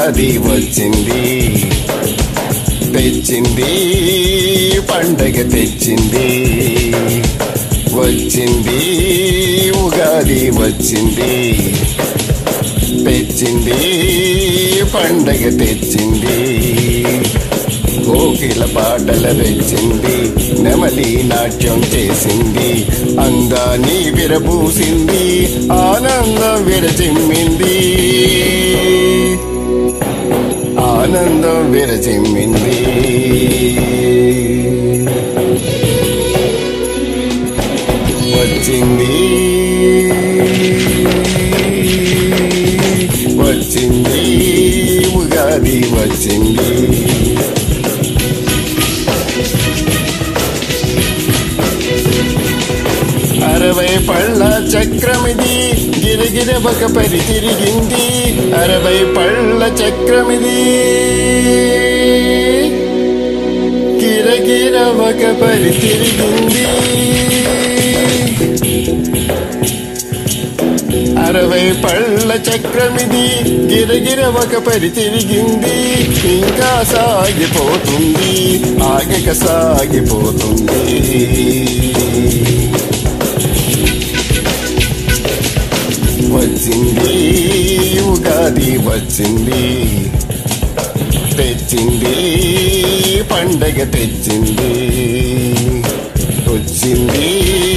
ఉగాది వచ్చింది తెచ్చింది పండగ తెచ్చింది వచ్చింది ఉగాది వచ్చింది తెచ్చింది పండగ తెచ్చింది కోకిల పాటల తెచ్చింది నెమలి నాట్యం చేసింది అందాన్ని విరబూసింది ఆనందం విరచిమ్మింది ఆనందం విరచిమ్మింది వచ్చింది వచ్చింది ఉగాది వచ్చింది అరవై పళ్ళ చక్రమిది గిరగిర ఒక పరి తిరిగింది అరవై పళ్ళ చక్రమిది గిరగిర ఒక పరి తిరిగింది అరవై పళ్ళ చక్రమిది గిరగిర ఒక పరి తిరిగింది ఇంకా సాగిపోతుంది ఆగక సాగిపోతుంది వచ్చింది ఉగాది వచ్చింది తెచ్చింది పండగ తెచ్చింది వచ్చింది